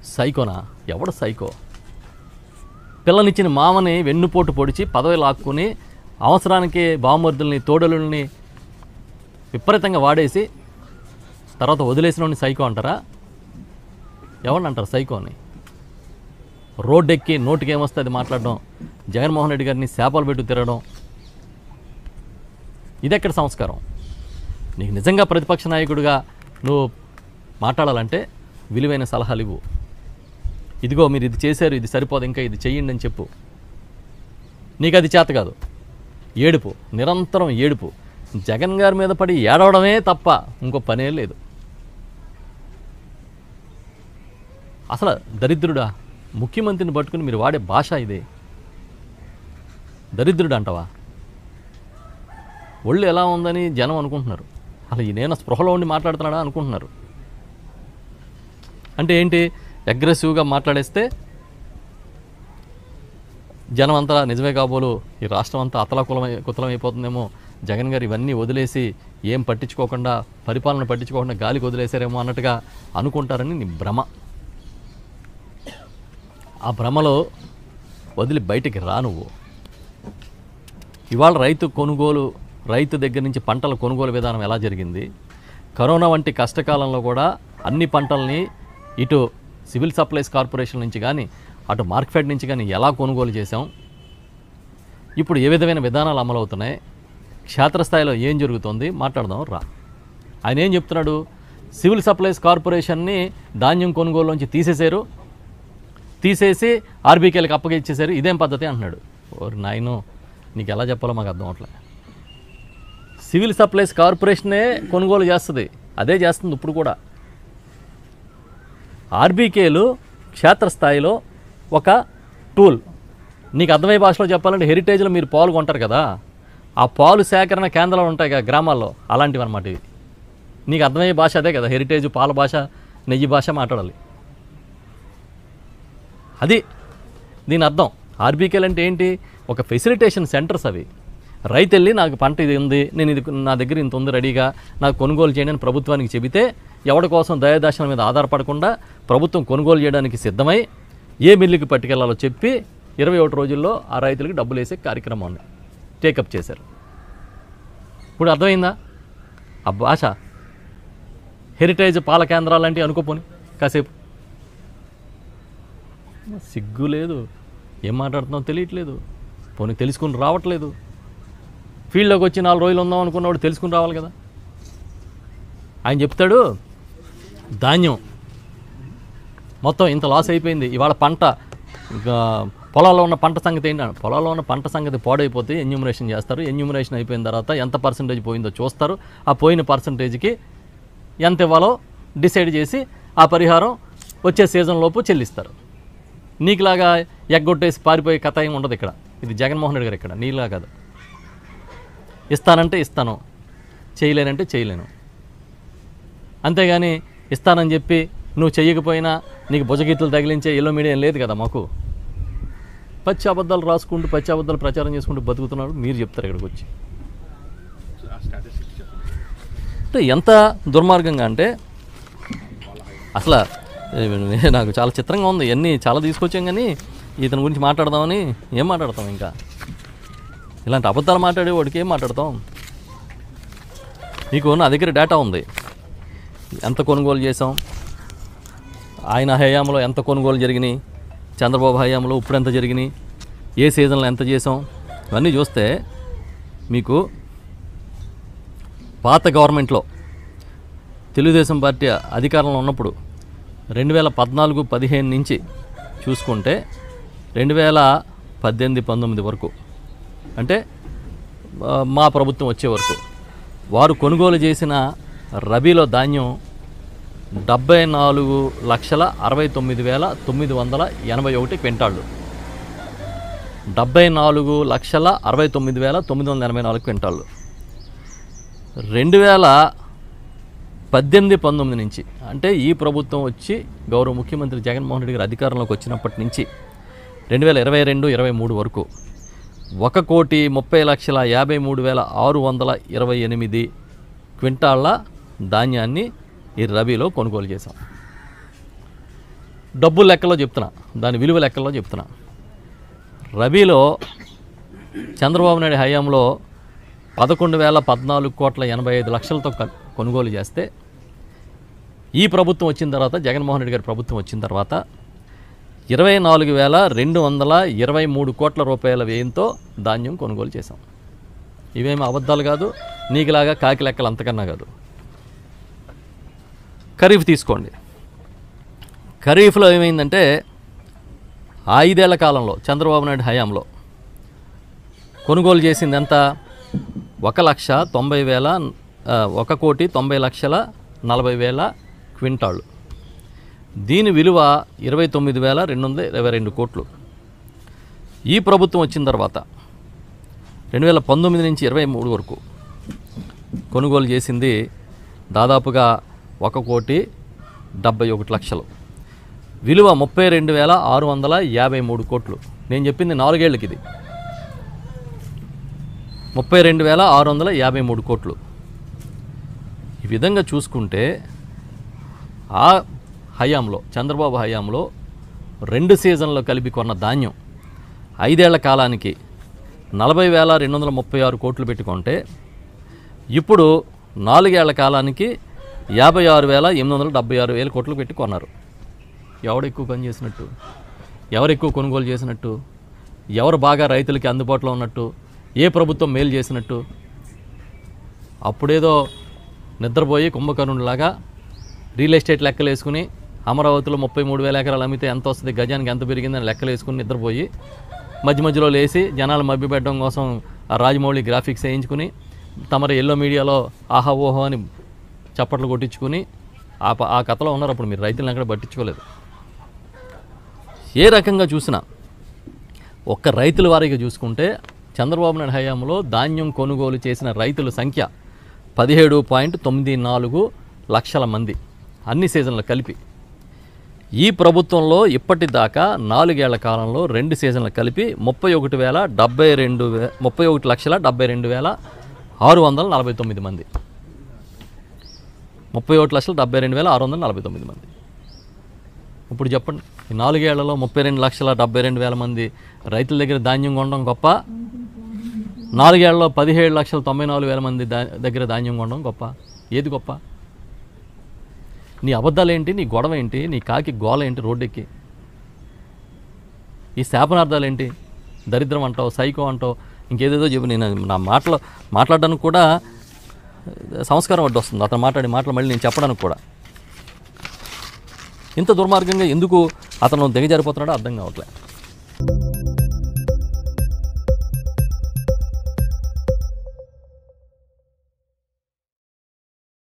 సైకోనా ఎవడు సైకో పిల్లనిచ్చిన మామని వెన్నుపోటు పొడిచి పదవి లాక్కుని అవసరానికి బామర్దుల్ని తోడలుల్ని విపరీతంగా వాడేసి తర్వాత వదిలేసిన సైకో అంటారా ఎవరిని అంటారు సైకో అని రోడ్డు ఎక్కి నోటికి ఏమొస్తుంది మాట్లాడడం జగన్మోహన్ రెడ్డి గారిని శాపాలు పెట్టు తిరగడం ఇదెక్కడ సంస్కారం నీకు నిజంగా ప్రతిపక్ష నాయకుడిగా నువ్వు మాట్లాడాలంటే విలువైన సలహాలు ఇవ్వు ఇదిగో మీరు ఇది చేశారు ఇది సరిపోదు ఇంకా ఇది చెయ్యండి అని చెప్పు నీకు అది చేత కాదు ఏడుపు నిరంతరం ఏడుపు జగన్ గారి మీద పడి ఏడవడమే తప్ప ఇంకో పనే లేదు అసలు దరిద్రుడా ముఖ్యమంత్రిని పట్టుకుని మీరు వాడే భాష ఇది దరిద్రుడు అంటావా ఒళ్ళు ఎలా ఉందని జనం అనుకుంటున్నారు అసలు ఈయన స్పృహలో ఉండి మాట్లాడుతున్నాడా అనుకుంటున్నారు అంటే ఏంటి అగ్రెసివ్గా మాట్లాడేస్తే జనం అంతా నిజమే కాబోలు ఈ రాష్ట్రం అంతా అతలకులమై కుతలమైపోతుందేమో జగన్ గారు ఇవన్నీ వదిలేసి ఏం పట్టించుకోకుండా పరిపాలన పట్టించుకోకుండా గాలికి వదిలేశారేమో అన్నట్టుగా అనుకుంటారని నీ భ్రమ ఆ భ్రమలో వదిలి బయటికి రా నువ్వు ఇవాళ రైతు కొనుగోలు రైతు దగ్గర నుంచి పంటల కొనుగోలు విధానం ఎలా జరిగింది కరోనా వంటి కష్టకాలంలో కూడా అన్ని పంటల్ని ఇటు సివిల్ సప్లైస్ కార్పొరేషన్ నుంచి కానీ అటు మార్కెట్ నుంచి కానీ ఎలా కొనుగోలు చేశాం ఇప్పుడు ఏ విధమైన విధానాలు అమలవుతున్నాయి క్షేత్రస్థాయిలో ఏం జరుగుతోంది మాట్లాడదాం రా ఆయన ఏం చెప్తున్నాడు సివిల్ సప్లైస్ కార్పొరేషన్ని ధాన్యం కొనుగోలులోంచి తీసేశారు తీసేసి ఆర్బీకేలకు అప్పగిచ్చేశారు ఇదేం పద్ధతి అంటున్నాడు ఓరి నాయను నీకు ఎలా చెప్పాలో మాకు అర్థం అవట్లే సివిల్ సప్లైస్ కార్పొరేషనే కొనుగోలు చేస్తుంది అదే చేస్తుంది ఇప్పుడు కూడా ఆర్బీకేలు క్షేత్రస్థాయిలో ఒక టూల్ నీకు అర్థమయ్యే భాషలో చెప్పాలంటే హెరిటేజ్లో మీరు పాలు కొంటారు కదా ఆ పాలు సేకరణ కేంద్రాలు ఉంటాయి కదా గ్రామాల్లో అలాంటివి అనమాట ఇవి నీకు అర్థమయ్యే భాష అదే కదా హెరిటేజ్ పాల భాష నెయ్యి భాష మాట్లాడాలి అది దీని అర్థం ఆర్బీకేలు అంటే ఏంటి ఒక ఫెసిలిటేషన్ సెంటర్స్ అవి రైతు వెళ్ళి నాకు పంట ఇది ఉంది నేను ఇది నా దగ్గర ఇంత ఉంది రెడీగా నాకు కొనుగోలు చేయండి అని ప్రభుత్వానికి చెబితే ఎవడి కోసం దయాదాశల మీద ఆధారపడకుండా ప్రభుత్వం కొనుగోలు చేయడానికి సిద్ధమై ఏ మిల్లుకి పట్టుకెళ్లాలో చెప్పి ఇరవై ఒకటి రోజుల్లో ఆ రైతులకు డబ్బులు వేసే కార్యక్రమాన్ని టేకప్ చేశారు ఇప్పుడు అర్థమైందా ఆ భాష హెరిటేజ్ పాల కేంద్రాలు లాంటివి అనుకోపోని కాసేపు సిగ్గు లేదు ఏం మాట్లాడుతున్నావు తెలియట్లేదు పోనీ తెలుసుకుని రావట్లేదు ఫీల్డ్లోకి వచ్చి నాలుగు రోజులు ఉందాం అనుకున్నవాడు తెలుసుకుని రావాలి కదా ఆయన చెప్తాడు ధాన్యం మొత్తం ఇంత లాస్ అయిపోయింది ఇవాళ పంట ఇంకా పొలాల్లో ఉన్న పంట సంగతి ఏంటి అన్నాడు. పొలాల్లో ఉన్న పంట సంగతి పాడైపోతే ఎన్యూమరేషన్ చేస్తారు ఎన్యూమరేషన్ అయిపోయిన తర్వాత ఎంత పర్సంటేజ్ పోయిందో చూస్తారు ఆ పోయిన పర్సంటేజ్కి ఎంత ఇవ్వాలో డిసైడ్ చేసి ఆ పరిహారం వచ్చే సీజన్ లోపు చెల్లిస్తారు నీకులాగా ఎగ్గొట్టేసి పారిపోయే కథ ఏమి ఉండదు ఇక్కడ ఇది జగన్మోహన్ రెడ్డి గారు ఇక్కడ నీలా కాదు ఇస్తానంటే ఇస్తాను చేయలేనంటే చేయలేను అంతేగాని ఇస్తానని చెప్పి నువ్వు చెయ్యకపోయినా నీకు భుజగీతలు తగిలించే ఎల్లో మీడియా లేదు కదా మాకు పచ్చి అబద్ధాలు రాసుకుంటూ పచ్చి అబద్ధాలు ప్రచారం చేసుకుంటూ బతుకుతున్నాడు మీరు చెప్తారు ఇక్కడికి వచ్చి అంటే ఎంత దుర్మార్గంగా అంటే అసలు ఏ, నాకు చాలా చిత్రంగా ఉంది ఇవన్నీ చాలా తీసుకొచ్చాం కానీ ఇతని గురించి మాట్లాడదామని ఏం మాట్లాడతాం ఇంకా ఇలాంటి అబద్ధాలు మాట్లాడే వాడికి ఏం మాట్లాడతాం మీకు నా దగ్గర డేటా ఉంది ఎంత కొనుగోలు చేసాం ఆయన హయాంలో ఎంత కొనుగోలు జరిగినాయి చంద్రబాబు హయాంలో ఇప్పుడు ఎంత జరిగినాయి ఏ సీజన్లో ఎంత చేసాం ఇవన్నీ చూస్తే మీకు పాత గవర్నమెంట్లో తెలుగుదేశం పార్టీ అధికారంలో ఉన్నప్పుడు రెండు వేల పద్నాలుగు పదిహేను నుంచి చూసుకుంటే రెండు వేల పద్దెనిమిది పంతొమ్మిది వరకు అంటే ఆ, మా ప్రభుత్వం వచ్చే వరకు వారు కొనుగోలు చేసిన రబీలో ధాన్యం డెబ్బై నాలుగు లక్షల అరవై తొమ్మిది వేల తొమ్మిది వందల ఎనభై ఒకటి క్వింటాళ్ళు డెబ్బై నాలుగు లక్షల అరవై తొమ్మిది వేల తొమ్మిది వందల ఎనభై నాలుగు క్వింటాళ్ళు రెండు వేల పద్దెనిమిది పంతొమ్మిది నుంచి అంటే ఈ ప్రభుత్వం వచ్చి గౌరవ ముఖ్యమంత్రి జగన్మోహన్ రెడ్డి గారు అధికారంలోకి వచ్చినప్పటి నుంచి రెండు వేల ఇరవై రెండు ఇరవై మూడు వరకు ఒక కోటి ముప్పై లక్షల యాభై మూడు వేల ఆరు వందల ఇరవై ఎనిమిది క్వింటాళ్ళ ధాన్యాన్ని ఈ రబీలో కొనుగోలు చేశాం డబ్బుల లెక్కలో చెప్తున్నా దాని విలువ లెక్కల్లో చెప్తున్నా రబీలో చంద్రబాబు నాయుడు హయాంలో పదకొండు వేల పద్నాలుగు కోట్ల ఎనభై ఐదు లక్షలతో క- కొనుగోలు చేస్తే ఈ ప్రభుత్వం వచ్చిన తర్వాత జగన్మోహన్ రెడ్డి గారి ప్రభుత్వం వచ్చిన తర్వాత ఇరవై నాలుగు వేల రెండు వందల ఇరవై మూడు కోట్ల రూపాయల వ్యయంతో ధాన్యం కొనుగోలు చేశాం ఇవేమి అబద్ధాలు కాదు నీకులాగా కాకి లెక్కలు అంతకన్నా కాదు ఖరీఫ్ తీసుకోండి ఖరీఫ్లో ఏమైందంటే ఐదేళ్ల కాలంలో చంద్రబాబు నాయుడు హయాంలో కొనుగోలు చేసింది ఎంత ఒక లక్ష తొంభై వేల ఆ, ఒక కోటి తొంభై లక్షల నలభై వేల క్వింటాళ్ళు దీని విలువ ఇరవై తొమ్మిది వేల రెండు వందల ఇరవై రెండు కోట్లు ఈ ప్రభుత్వం వచ్చిన తర్వాత రెండు వేల పంతొమ్మిది నుంచి ఇరవై మూడు వరకు కొనుగోలు చేసింది దాదాపుగా ఒక కోటి డెబ్బై ఒకటి లక్షలు విలువ ముప్పై రెండు వేల ఆరు వందల యాభై మూడు కోట్లు నేను చెప్పింది నాలుగేళ్లకి ఇది ముప్పై రెండు వేల ఆరు వందల యాభై మూడు కోట్లు ఈ విధంగా చూసుకుంటే ఆ హయాంలో చంద్రబాబు హయాంలో రెండు సీజన్లో కలిపి కొన్న ధాన్యం ఐదేళ్ల కాలానికి నలభై వేల రెండు వందల ముప్పై ఆరు కోట్లు పెట్టుకుంటే ఇప్పుడు నాలుగేళ్ల కాలానికి యాభై ఆరు వేల ఎనిమిది వందల డెబ్బై ఆరు వేల కోట్లు పెట్టి కొన్నారు ఎవడు ఎక్కువ పని చేసినట్టు ఎవరు ఎక్కువ కొనుగోలు చేసినట్టు ఎవరు బాగా రైతులకి అందుబాటులో ఉన్నట్టు ఏ ప్రభుత్వం మేలు చేసినట్టు అప్పుడేదో నిద్రపోయి కుంభకర్ణుడిలాగా రియల్ ఎస్టేట్ లెక్కలు వేసుకుని అమరావతిలో ముప్పై మూడు వేల ఎకరాలు అమ్మితే ఎంత వస్తుంది గజానికి ఎంత పెరిగిందని లెక్కలు వేసుకుని నిద్రపోయి మధ్య మధ్యలో లేచి జనాలు మభ్యపెట్టడం కోసం ఆ రాజమౌళి గ్రాఫిక్స్ వేయించుకుని తమరు ఎల్లో మీడియాలో ఆహా ఓహో అని చప్పట్లు కొట్టించుకుని ఆ ప- ఆ కథలో ఉన్నారు అప్పుడు మీరు రైతులను ఎక్కడ పట్టించుకోలేదు ఏ రకంగా చూసినా ఒక్క రైతుల వారీగా చూసుకుంటే చంద్రబాబు నాయుడు హయాంలో ధాన్యం కొనుగోలు చేసిన రైతుల సంఖ్య పదిహేడు పాయింట్ తొమ్మిది నాలుగు లక్షల మంది అన్ని సీజన్లు కలిపి ఈ ప్రభుత్వంలో ఇప్పటిదాకా నాలుగేళ్ల కాలంలో రెండు సీజన్లు కలిపి ముప్పై ఒకటి వేల డెబ్బై రెండు వే ముప్పై ఒకటి లక్షల డెబ్బై రెండు వేల ఆరు వందల నలభై తొమ్మిది మంది ముప్పై ఒకటి లక్షల డెబ్బై రెండు వేల ఆరు వందల నలభై తొమ్మిది మంది ఇప్పుడు చెప్పండి ఈ నాలుగేళ్లలో ముప్పై రెండు లక్షల డెబ్బై రెండు వేల మంది రైతుల దగ్గర ధాన్యం కొనడం గొప్ప నాలుగేళ్లలో పదిహేడు లక్షల తొంభై నాలుగు వేల మంది దా దగ్గర ధాన్యం కొనడం గొప్ప ఏది గొప్ప నీ అబద్ధాలు ఏంటి నీ గొడవ ఏంటి నీ కాకి గోల ఏంటి రోడ్డెక్కి ఈ శాపనార్థాలు ఏంటి దరిద్రం అంటావు సైకో అంటావు ఇంకేదేదో చెప్పు నేను నా మాటలు మాట్లాడడానికి కూడా సంస్కారం అడ్డు వస్తుంది అతను మాట్లాడి మాటలు మళ్ళీ నేను చెప్పడానికి కూడా ఇంత దుర్మార్గంగా ఎందుకు అతను దిగజారిపోతున్నాడో అర్థం కావట్లే